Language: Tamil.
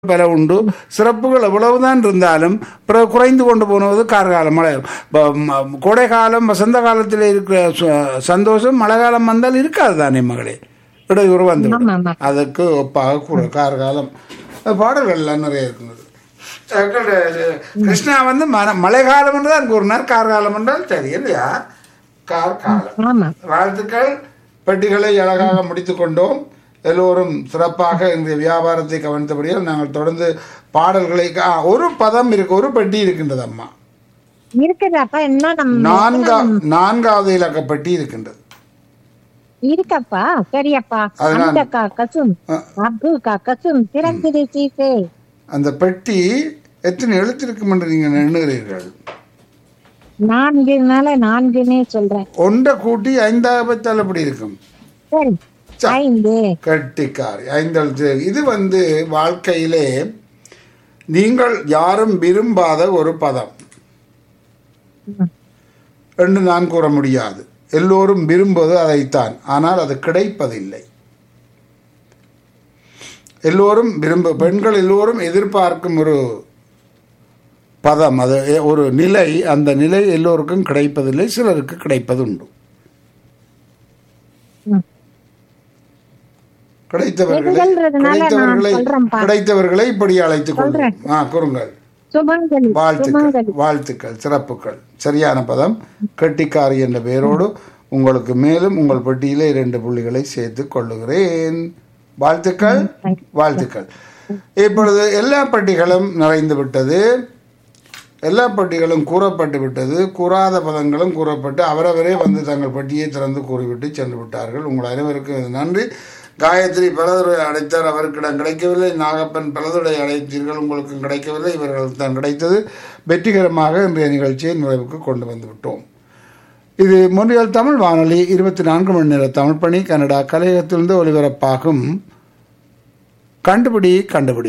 பல உண்டு சிறப்புகள் எவ்வளவுதான் இருந்தாலும் பிறகு குறைந்து கொண்டு போனது கார்காலம் மழை ப- ம- கோடை காலம் வசந்த காலத்தில் இருக்கிற சு- சந்தோஷம் மழை காலம் வந்தால் இருக்காது தானே மகளே இடையூறு வந்து ஆமா, ஆமா. அதுக்கு ஒப்பாக கூட கார்காலம் அது பாடல்கள்லாம் நிறைய இருக்கிறது அஹ் கிருஷ்ணா வந்து மன மழை காலம் என்று தான் கூறினார் கார்காலம் என்றால் சரி இல்லையா கார்காலம் ஆமா வாழ்த்துக்கள் பெட்டிகளை அழகாக முடித்துக் கொண்டோம் எல்லோரும் சிறப்பாக இந்த வியாபாரத்தை கவனித்தபடியால் நாங்கள் தொடர்ந்து பாடல்களை ஆ, ஒரு பதம் இருக்கு ஒரு பெட்டி இருக்கின்றது அம்மா இருக்குதாப்பா என்ன நம்ம நான்கா நான்காவது இலக்க பெட்டி இருக்கின்றது இருக்கப்பா சரியப்பா அதனால- அந்த கா கசும் ஆ. அப்பு கா கசும் திறக்குது சீசே அந்த பெட்டி எத்தனை எழுத்து இருக்கும் என்று நீங்கள் எண்ணுகிறீர்கள் நான்குனால நான்குன்னே சொல்றேன் ஒன்றை கூட்டி ஐந்தாக பத்தால் எப்படி இருக்கும் சரி ச- ஐந்து கட்டிக்காரி ஐந்து எழுத்து இது வந்து வாழ்க்கையிலே நீங்கள் யாரும் விரும்பாத ஒரு பதம் என்று நான் கூற முடியாது எல்லோரும் விரும்புவது அதைத்தான் ஆனால் அது கிடைப்பதில்லை எல்லோரும் விரும்ப பெண்கள் எல்லோரும் எதிர்பார்க்கும் ஒரு பதம் அது எ- ஒரு நிலை அந்த நிலை எல்லோருக்கும் கிடைப்பதில்லை சிலருக்கு கிடைப்பது உண்டு ம். கிடைத்தவர்களை எதுகள்ன்றதுனால நான் கிடைத்தவர்களை சொல்றேன்ப்பா. கிடைத்தவர்களை இப்படி அழைத்துக் கொள்வோம் ஆ கூறுங்கள் சுமங்கலி வாழ்த்துக்கள் சுமங்கலி வாழ்த்துக்கள் சிறப்புகள் சரியான பதம் கெட்டிக்காரி என்ற பெயரோடு உங்களுக்கு மேலும் உங்கள் பெட்டியிலே இரண்டு புள்ளிகளை சேர்த்து கொள்ளுகிறேன் வாழ்த்துக்கள் வாழ்த்துக்கள் இப்பொழுது எல்லா பெட்டிகளும் நிறைந்து விட்டது எல்லா பெட்டிகளும் கூறப்பட்டு விட்டது கூறாத பதங்களும் கூறப்பட்டு அவரவரே வந்து தங்கள் பெட்டியை திறந்து கூறிவிட்டு சென்று விட்டார்கள் உங்கள் அனைவருக்கும் இது நன்றி காயத்ரி பலதுரை அடைத்தார் அவருக்கிடம் கிடைக்கவில்லை நாகப்பன் பலதுரை அடைத்தீர்கள் உங்களுக்கும் கிடைக்கவில்லை இவர்களுக்கு தான் கிடைத்தது வெற்றிகரமாக இன்றைய நிகழ்ச்சியை நிறைவுக்கு கொண்டு வந்து விட்டோம் இது மொழியால் தமிழ் வானொலி இருபத்தி நான்கு மணி நேர தமிழ் பணி கனடா கலையகத்திலிருந்து ஒலிபரப்பாகும் கண்டுபிடி கண்டுபிடி